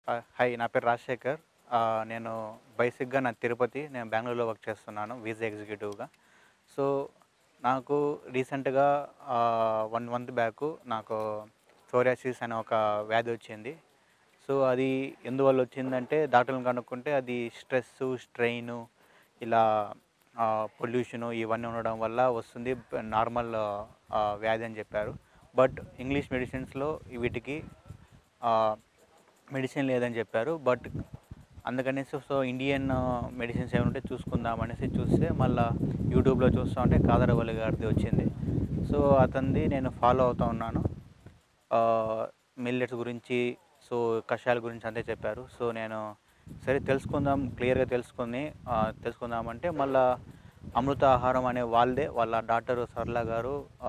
ఆ, హాయ్ నా పేరు రాజశేఖర్ ఆ, నేను బేసిక్గా నా తిరుపతి నేను బెంగళూరులో వర్క్ చేస్తున్నాను వీసా ఎగ్జిక్యూటివ్గా సో నాకు రీసెంట్గా వన్ మంత్ బ్యాక్ నాకు సోరియాసిస్ అనే ఒక వ్యాధి వచ్చింది సో అది ఎందువల్ల వచ్చిందంటే డాక్టర్లను కనుక్కుంటే అది స్ట్రెస్ స్ట్రెయిన్ ఇలా పొల్యూషను ఇవన్నీ ఉండడం వల్ల వస్తుంది నార్మల్ వ్యాధి అని చెప్పారు బట్ ఇంగ్లీష్ మెడిసిన్స్లో వీటికి మెడిసిన్ లేదని చెప్పారు బట్ అందుకనేసి సో ఇండియన్ మెడిసిన్స్ ఏమైనా ఉంటే చూసుకుందాం అనేసి చూస్తే మళ్ళీ యూట్యూబ్లో చూస్తూ ఉంటే కాదరవల్లి గారిది వచ్చింది సో అతనిది నేను ఫాలో అవుతూ ఉన్నాను మిల్లెట్స్ గురించి సో కషాయాల గురించి అంతే చెప్పారు సో నేను సరే తెలుసుకుందాం క్లియర్గా తెలుసుకుని ఆ, తెలుసుకుందామంటే మళ్ళా అమృత ఆహారం అనే వాళ్ళదే వాళ్ళ డాక్టర్ సరళ గారు ఆ,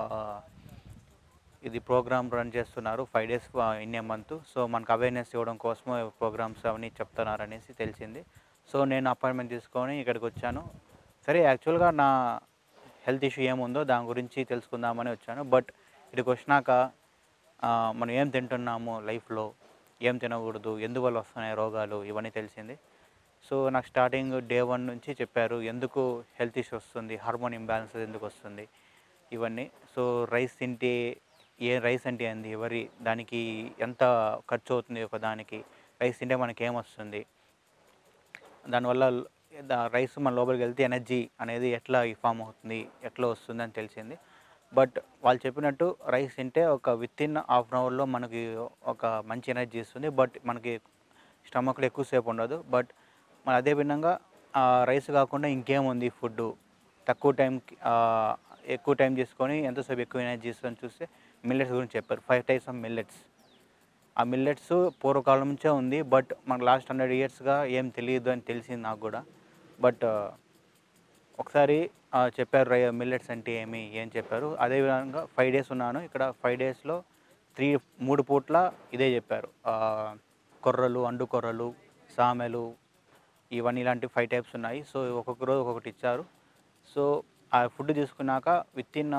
ఇది ప్రోగ్రామ్ రన్ చేస్తున్నారు five days in a month so మనకు అవేర్నెస్ ఇవ్వడం కోసము ప్రోగ్రామ్స్ అవన్నీ చెప్తున్నారు అనేసి తెలిసింది సో నేను అపాయింట్మెంట్ తీసుకొని ఇక్కడికి వచ్చాను సరే యాక్చువల్గా నా హెల్త్ ఇష్యూ ఏముందో దాని గురించి తెలుసుకుందామని వచ్చాను బట్ ఇక్కడికి వచ్చినాక ఆ, మనం ఏం తింటున్నాము లైఫ్లో ఏం తినకూడదు ఎందువల్ల వస్తున్నాయి రోగాలు ఇవన్నీ తెలిసింది సో నాకు స్టార్టింగ్ డే వన్ నుంచి చెప్పారు ఎందుకు హెల్త్ ఇష్యూ వస్తుంది హార్మోన్ ఇంబ్యాలెన్స్ ఎందుకు వస్తుంది ఇవన్నీ సో రైస్ తింటే ఏ రైస్ అంటే ఏంది ఎవరి దానికి ఎంత ఖర్చు అవుతుంది ఒక దానికి రైస్ తింటే మనకి ఏమొస్తుంది దానివల్ల ద- రైస్ మన లోపలికి వెళ్తే ఎనర్జీ అనేది ఎట్లా ఫామ్ అవుతుంది ఎట్లా వస్తుంది అని తెలిసింది బట్ వాళ్ళు చెప్పినట్టు రైస్ తింటే ఒక విత్ ఇన్ హాఫ్ అన్ అవర్లో మనకి ఒక మంచి ఎనర్జీ ఇస్తుంది బట్ మనకి స్టమక్లో ఎక్కువసేపు ఉండదు బట్ మన అదే విధంగా ఆ రైస్ కాకుండా ఇంకేముంది ఫుడ్ తక్కువ టైంకి ఎక్కువ టైం తీసుకొని ఎంతసేపు ఎక్కువ ఎనర్జీ ఇస్తుందని చూస్తే మిల్లెట్స్ గురించి చెప్పారు ఫైవ్ టైప్స్ ఆఫ్ మిల్లెట్స్ ఆ మిల్లెట్స్ పూర్వకాలం నుంచే ఉంది బట్ మనకు లాస్ట్ హండ్రెడ్ ఇయర్స్గా ఏం తెలియదు అని తెలిసింది నాకు కూడా బట్ ఒకసారి ఆ, చెప్పారు రై మిల్లెట్స్ అంటే ఏమి ఏం చెప్పారు అదేవిధంగా ఫైవ్ డేస్ ఉన్నాను ఇక్కడ ఫైవ్ డేస్లో త్రీ మూడు పూట్ల ఇదే చెప్పారు ఆ, కొర్రలు అండు కొర్రలు సామెలు ఇవన్నీ ఇలాంటి ఫైవ్ టైప్స్ ఉన్నాయి సో ఒక్కొక్క రోజు ఒక్కొక్కటి ఇచ్చారు సో ఆ ఫుడ్ తీసుకున్నాక విత్ ఇన్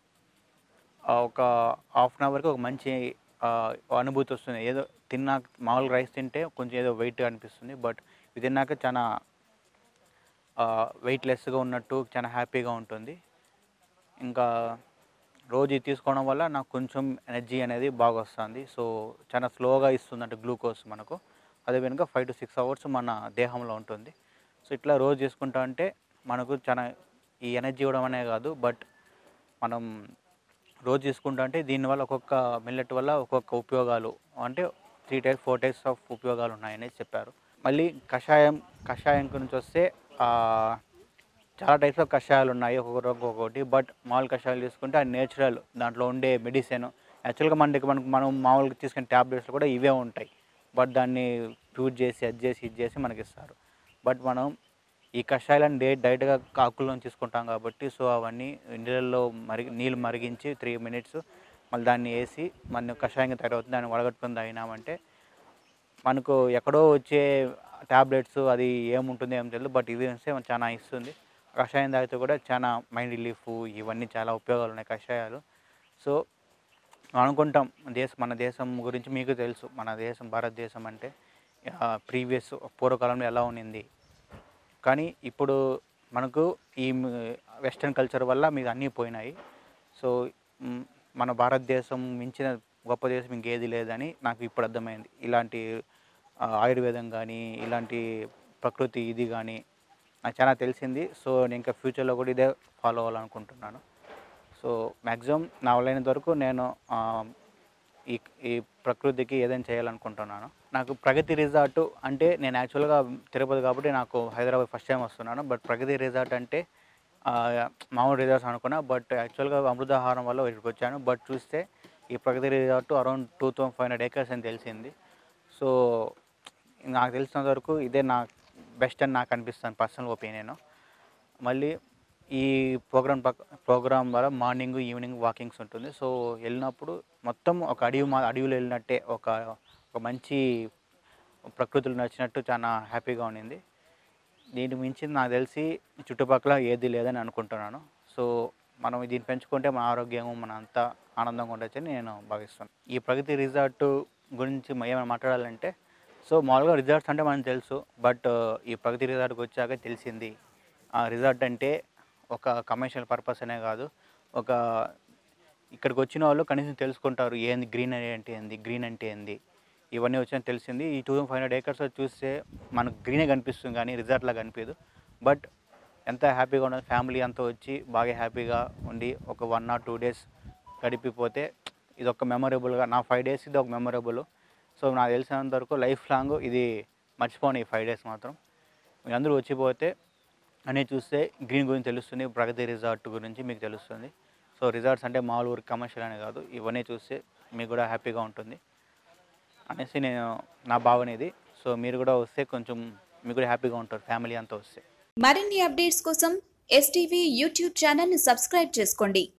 ఒక హాఫ్ అన్ అవర్కి ఒక మంచి ఆ, అనుభూతి వస్తుంది ఏదో తిన్నాక మామూలుగా రైస్ తింటే కొంచెం ఏదో వెయిట్ అనిపిస్తుంది బట్ ఇది తిన్నాక చాలా వెయిట్ లెస్గా ఉన్నట్టు చాలా హ్యాపీగా ఉంటుంది ఇంకా రోజు ఇది తీసుకోవడం వల్ల నాకు కొంచెం ఎనర్జీ అనేది బాగా వస్తుంది సో చాలా స్లోగా ఇస్తుంది అంటే గ్లూకోజ్ మనకు అదే విధంగా ఫైవ్ టు సిక్స్ అవర్స్ మన దేహంలో ఉంటుంది సో ఇట్లా రోజు తీసుకుంటా అంటే మనకు చాలా ఈ ఎనర్జీ ఇవ్వడం అనే కాదు బట్ మనం రోజు తీసుకుంటా అంటే దీనివల్ల ఒక్కొక్క మిల్లెట్ వల్ల ఒక్కొక్క ఉపయోగాలు అంటే three types four types of ఉపయోగాలు ఉన్నాయని చెప్పారు మళ్ళీ కషాయం కషాయం గురించి వస్తే ఆ, చాలా టైప్స్ ఆఫ్ కషాయాలు ఉన్నాయి ఒక్కొక్క రోజు ఒక్కొక్కటి బట్ మామూలు కషాయాలు తీసుకుంటే అది నేచురల్ దాంట్లో ఉండే మెడిసిన్ యాక్చువల్గా మనకి మనకు మనం మామూలుగా తీసుకునే ట్యాబ్లెట్స్ కూడా ఇవే ఉంటాయి బట్ దాన్ని ప్యూర్ చేసి అది చేసి ఇది చేసి మనకి ఇస్తారు బట్ మనం ఈ కషాయాలను డే డైరెక్ట్గా ఆకుల్లో నుంచి తీసుకుంటాం కాబట్టి సో అవన్నీ నీళ్ళల్లో మరిగి నీళ్ళు మరిగించి త్రీ మినిట్స్ మళ్ళీ దాన్ని వేసి మన కషాయంగా తయారవుతుంది దాన్ని వడగట్టుకుని తాగినామంటే మనకు ఎక్కడో వచ్చే ట్యాబ్లెట్స్ అది ఏముంటుంది ఏం తెలియదు బట్ ఇది వస్తే మనకు చాలా ఇస్తుంది కషాయం తాగితే కూడా చాలా మైండ్ రిలీఫ్ ఇవన్నీ చాలా ఉపయోగాలు ఉన్నాయి కషాయాలు సో మనం అనుకుంటాం దేశ మన దేశం గురించి మీకు తెలుసు మన దేశం భారతదేశం అంటే ప్రీవియస్ పూర్వకాలంలో ఎలా ఉన్నింది కానీ ఇప్పుడు మనకు ఈ వెస్ట్రన్ కల్చర్ వల్ల మీకు అన్నీ పోయినాయి సో మ్, మన భారతదేశం మించిన గొప్ప దేశం ఇంకేది లేదని నాకు ఇప్పుడు అర్థమైంది ఇలాంటి ఆ, ఆయుర్వేదం కానీ ఇలాంటి ప్రకృతి ఇది కానీ నాకు చాలా తెలిసింది సో నేను ఇంకా ఫ్యూచర్లో కూడా ఇదే ఫాలో అవ్వాలనుకుంటున్నాను సో మ్యాక్సిమం నా వల్లైనంత వరకు నేను ఆ, ఈ ఈ ప్రకృతికి ఏదైనా చేయాలనుకుంటున్నాను నాకు ప్రగతి రిసార్ట్ అంటే నేను యాక్చువల్గా తిరుపతి కాబట్టి నాకు హైదరాబాద్ ఫస్ట్ టైం వస్తున్నాను బట్ ప్రగతి రిసార్ట్ అంటే ఆ, మామూలు రిసార్ట్స్ అనుకున్నా బట్ యాక్చువల్గా అమృతాహారం వల్ల ఇక్కడికి వచ్చాను బట్ చూస్తే ఈ Pragati resort around two thousand five hundred acres అని తెలిసింది సో నాకు తెలిసినంత వరకు ఇదే నా బెస్ట్ అని నాకు అనిపిస్తుంది పర్సనల్ ఒపీనియన్ మళ్ళీ ఈ ప్రోగ్రామ్ పక్క ప్రోగ్రామ్ ద్వారా మార్నింగ్ ఈవినింగ్ వాకింగ్స్ ఉంటుంది సో వెళ్ళినప్పుడు మొత్తం ఒక అడవి మా అడవిలో వెళ్ళినట్టే ఒక ఒక మంచి ప్రకృతిలో నచ్చినట్టు చాలా హ్యాపీగా ఉండింది దీనికి మించి నాకు తెలిసి చుట్టుపక్కల ఏది లేదని అనుకుంటున్నాను సో మనం దీన్ని పెంచుకుంటే మన ఆరోగ్యం మన అంతా ఆనందంగా ఉండొచ్చని నేను భావిస్తున్నాను ఈ ప్రగతి రిసార్ట్ గురించి మ- ఏమైనా మాట్లాడాలంటే సో మామూలుగా రిజార్ట్స్ అంటే మనకు తెలుసు బట్ ఈ ప్రగతి రిజార్ట్కి వచ్చాక తెలిసింది ఆ రిజార్ట్ అంటే ఒక కమర్షియల్ పర్పస్ అనే కాదు ఒక ఇక్కడికి వచ్చిన వాళ్ళు కనీసం తెలుసుకుంటారు ఏంది గ్రీన్ అంటే ఏంది గ్రీన్ అంటే ఏంది ఇవన్నీ వచ్చాక తెలిసింది ఈ two thousand five hundred acres చూస్తే మనకు గ్రీనే కనిపిస్తుంది కానీ రిజార్ట్లా కనిపించదు బట్ ఎంత హ్యాపీగా ఉండదు ఫ్యామిలీ అంతా వచ్చి బాగా హ్యాపీగా ఉండి ఒక వన్ ఆర్ టూ డేస్ గడిపిపోతే ఇది ఒక మెమొరబుల్గా నా ఫైవ్ డేస్ ఇది ఒక మెమొరబుల్ సో నాకు తెలిసినంత వరకు లైఫ్ లాంగ్ ఇది మర్చిపోను ఈ ఫైవ్ డేస్ మాత్రం మీరు అందరూ వచ్చిపోతే అన్నీ చూస్తే గ్రీన్ గురించి తెలుస్తుంది ప్రగతి రిసార్ట్ గురించి మీకు తెలుస్తుంది సో రిసార్ట్స్ అంటే మామూలు ఊరికి కమర్షియల్ అనే కాదు ఇవన్నీ చూస్తే మీకు కూడా హ్యాపీగా ఉంటుంది అనేసి నేను నా భావన ఇది సో మీరు కూడా వస్తే కొంచెం మీకు కూడా హ్యాపీగా ఉంటారు ఫ్యామిలీ అంతా వస్తే మరిన్ని అప్డేట్స్ కోసం ఎస్టీవీ యూట్యూబ్ ఛానల్ని సబ్స్క్రైబ్ చేసుకోండి